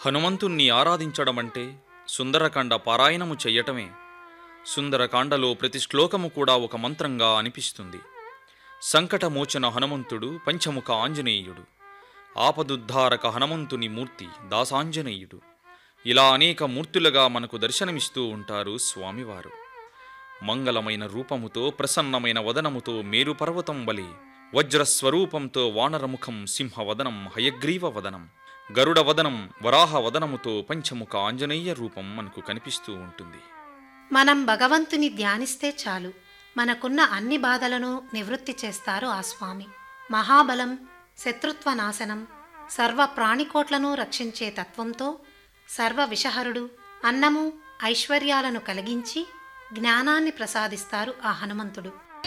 హనుమంతుణ్ణి ఆరాధించడమంటే సుందరకాండ పారాయణము చెయ్యటమే సుందరకాండలో ప్రతి శ్లోకము కూడా ఒక మంత్రంగా అనిపిస్తుంది సంకటమోచన హనుమంతుడు పంచముఖ ఆంజనేయుడు ఆపదుద్ధారక హనుమంతుని మూర్తి దాసాంజనేయుడు ఇలా అనేక మూర్తులుగా మనకు దర్శనమిస్తూ ఉంటారు స్వామివారు మంగళమైన రూపముతో ప్రసన్నమైన వదనముతో మేరు పర్వతం వలె వజ్రస్వరూపంతో వానరముఖం సింహవదనం హయగ్రీవ వదనం గరుడ వదనం వరాహ వదనముతో పంచముఖ ఆంజనేయ రూపం మనకు కనిపిస్తూ ఉంటుంది మనం భగవంతుని ధ్యానిస్తే చాలు మనకున్న అన్ని బాధలను నివృత్తి చేస్తారు ఆ స్వామి మహాబలం శత్రుత్వ నాశనం సర్వ ప్రాణికోట్లను రక్షించే తత్వంతో సర్వ విషహరుడు అన్నము ఐశ్వర్యాలను కలిగించి జ్ఞానాన్ని ప్రసాదిస్తారు ఆ హనుమంతుడు